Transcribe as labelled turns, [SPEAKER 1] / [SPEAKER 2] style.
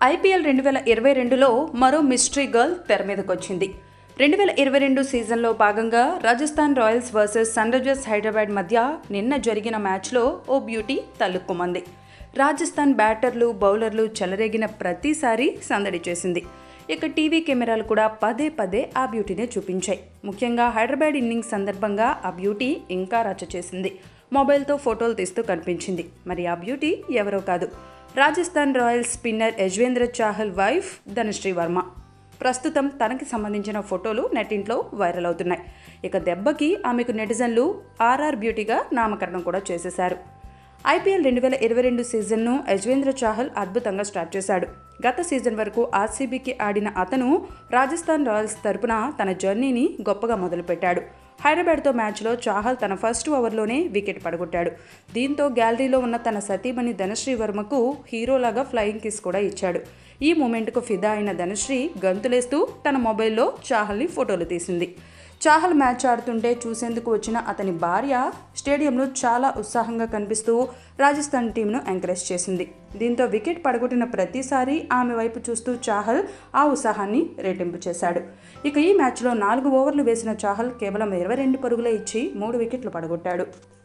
[SPEAKER 1] IPL రెండు వేల ఇరవై రెండులో మరో మిస్టరీ గర్ల్ తెర మీదకు వచ్చింది రెండు వేల ఇరవై రెండు సీజన్లో భాగంగా Rajasthan Royals versus Sunrisers Hyderabad మధ్య నిన్న జరిగిన మ్యాచ్లో ఓ బ్యూటీ తలుక్కుమంది రాజస్థాన్ బ్యాటర్లు బౌలర్లు చెలరేగిన ప్రతిసారి సందడి చేసింది ఇక టీవీ కెమెరాలు కూడా పదే పదే ఆ బ్యూటీనే చూపించాయి ముఖ్యంగా హైదరాబాద్ ఇన్నింగ్స్ సందర్భంగా ఆ బ్యూటీ ఇంకా రచ్చ చేసింది మొబైల్తో ఫోటోలు తీస్తూ కనిపించింది మరి ఆ బ్యూటీ ఎవరో కాదు Rajasthan Royals spinner Yuzvendra Chahal wife Dhanashree Verma ప్రస్తుతం తనకి సంబంధించిన ఫోటోలు నెట్టింట్లో వైరల్ అవుతున్నాయి ఇక దెబ్బకి ఆమెకు నెటిజన్లు ఆర్ఆర్ బ్యూటీగా నామకరణం కూడా చేసేశారు ఐపీఎల్ రెండు వేల ఇరవై రెండు సీజన్ను యజ్వేంద్ర చాహల్ అద్భుతంగా స్టార్ట్ చేశాడు గత సీజన్ వరకు ఆర్సీబీకి ఆడిన అతను రాజస్థాన్ రాయల్స్ తరపున తన జర్నీని గొప్పగా మొదలుపెట్టాడు హైదరాబాద్తో మ్యాచ్లో చాహల్ తన ఫస్ట్ ఓవర్లోనే వికెట్ పడగొట్టాడు దీంతో గ్యాలరీలో ఉన్న తన సతీమణి ధనశ్రీ వర్మకు హీరోలాగా ఫ్లయింగ్ కిస్ కూడా ఇచ్చాడు ఈ మూమెంట్కు ఫిదా అయిన ధనశ్రీ గంతులేస్తూ తన మొబైల్లో చాహల్ని ఫోటోలు తీసింది చాహల్ మ్యాచ్ ఆడుతుంటే చూసేందుకు వచ్చిన అతని భార్య స్టేడియంలో చాలా ఉత్సాహంగా కనిపిస్తూ రాజస్థాన్ టీంను ఎంకరేజ్ చేసింది దీంతో వికెట్ పడగొట్టిన ప్రతిసారి ఆమె వైపు చూస్తూ చాహల్ ఆ ఉత్సాహాన్ని రెట్టింపు చేశాడు ఇక ఈ మ్యాచ్లో నాలుగు ఓవర్లు వేసిన చాహల్ కేవలం ఇరవై రెండు పరుగులే ఇచ్చి మూడు వికెట్లు పడగొట్టాడు